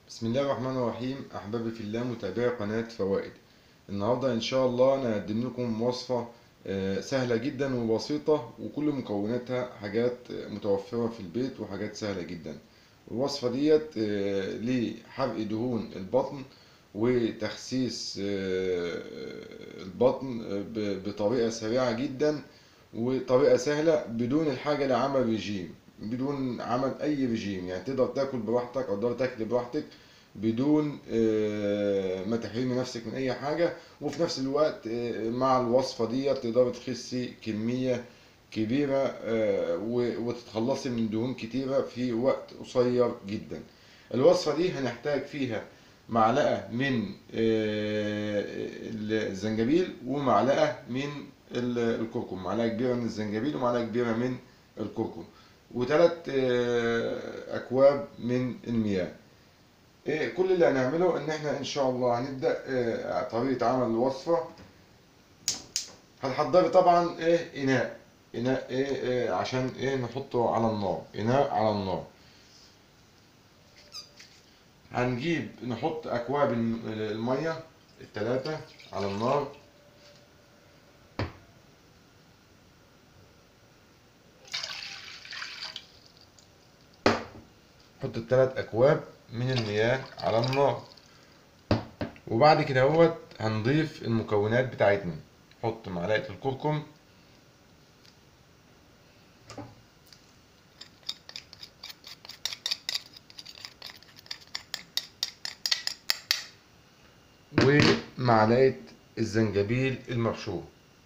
بسم الله الرحمن الرحيم أحبابي في الله متابعي قناة فوائد النهاردة إن شاء الله أنا هقدم لكم وصفة آه، سهلة جدا وبسيطة وكل مكوناتها حاجات متوفرة في البيت وحاجات سهلة جدا الوصفة ديت آه، لحرق دهون البطن وتخسيس آه، البطن ب- بطريقة سريعة جدا وطريقة سهلة بدون الحاجة لعمل رجيم بدون عمل أي رجيم يعني تقدر تاكل براحتك أو تقدر تاكل براحتك بدون آه، ما تحرمي نفسك من أي حاجة وفي نفس الوقت آه، مع الوصفة دي تقدري تخسي كمية كبيرة آه، و- وتتخلصي من دهون كتيرة في وقت قصير جدا الوصفة دي هنحتاج فيها معلقة من آه، الزنجبيل ومعلقة من ال- الكركم معلقة كبيرة من الزنجبيل ومعلقة كبيرة من الكركم وثلاث أكواب من المياه إيه، كل اللي هنعمله ان احنا ان شاء الله هنبدا إيه، طريقه عمل الوصفه هنحضري طبعا ايه اناء اناء ايه, إيه عشان ايه نحطه على النار اناء على النار هنجيب نحط اكواب الم- الميه الثلاثه على النار نحط الثلاث اكواب من المياه على النار وبعد كده هوت هنضيف المكونات بتاعتنا نحط معلقة الكركم ومعلقة الزنجبيل المبشور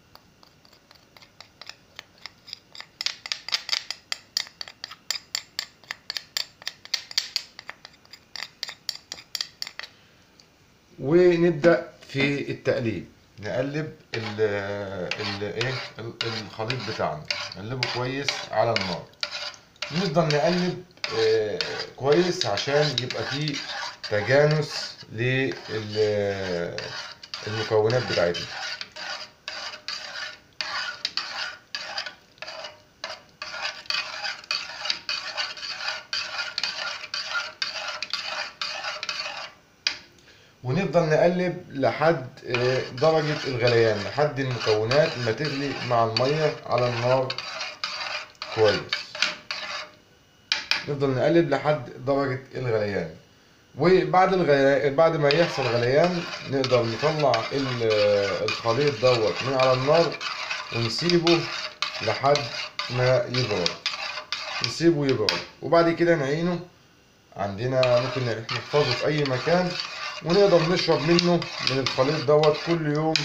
ونبدأ في التقليب نقلب ال ال ايه ال- الخليط بتاعنا نقلبه كويس على النار نفضل نقلب آه، كويس عشان يبقى فيه تجانس للمكونات بتاعتنا ونفضل نقلب لحد آه، درجة الغليان لحد المكونات ما تغلي مع المية على النار كويس نفضل نقلب لحد درجة الغليان وبعد الغليان بعد ما يحصل غليان نقدر نطلع ال- الخليط دوت من على النار ونسيبه لحد ما يبرد نسيبه يبرد وبعد كده نعينه عندنا ممكن نحفظه في اي مكان ونقدر نشرب منه من الخليط دوت كل يوم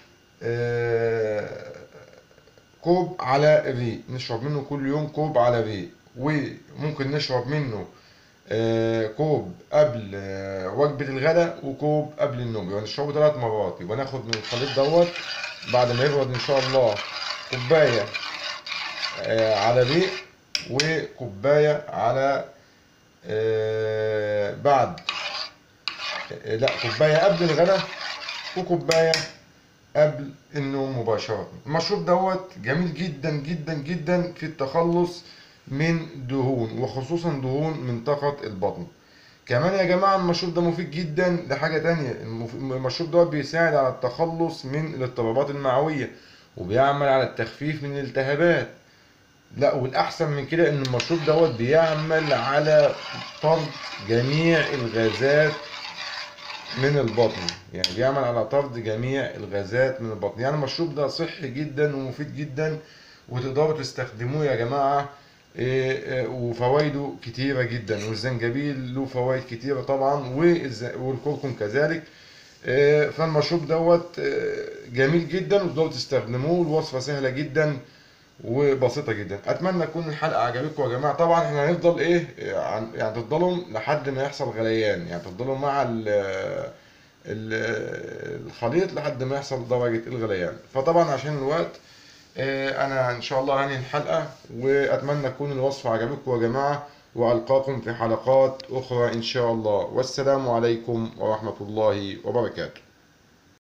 آه، كوب على الريق نشرب منه كل يوم كوب على الريق وممكن نشرب منه آه، كوب قبل آه، وجبة الغداء وكوب قبل النوم يبقى نشربه ثلاث مرات يبقى ناخد من الخليط دوت بعد ما يبرد ان شاء الله كوباية آه، على الريق وكوباية على آه، بعد آه، لا كوباية قبل الغداء وكوباية قبل النوم مباشرة المشروب دوت جميل جدا جدا جدا في التخلص من دهون وخصوصا دهون منطقة البطن كمان يا جماعة المشروب ده مفيد جدا لحاجة تانية المف- المشروب دوت بيساعد على التخلص من الاضطرابات المعوية وبيعمل على التخفيف من الالتهابات لا والأحسن من كده إن المشروب دوت بيعمل على طرد جميع الغازات من البطن يعني بيعمل على طرد جميع الغازات من البطن يعني المشروب ده صحي جدا ومفيد جدا وتقدروا تستخدموه يا جماعة إيه، إيه، وفوائده كتيرة جدا والزنجبيل له فوائد كتيرة طبعا والز- والكركم كذلك إيه، فالمشروب دوت إيه، جميل جدا وتقدروا تستخدموه الوصفة سهلة جدا وبسيطة جدا اتمنى تكون الحلقة عجبتكم يا جماعة طبعا احنا هنفضل ايه عن- يعني تفضلوا لحد ما يحصل غليان يعني تفضلوا مع ال ال- الخليط لحد ما يحصل درجة الغليان فطبعا عشان الوقت آه، انا ان شاء الله هنهي الحلقة واتمنى تكون الوصفة عجبتكم يا جماعة والقاكم في حلقات اخرى ان شاء الله والسلام عليكم ورحمة الله وبركاته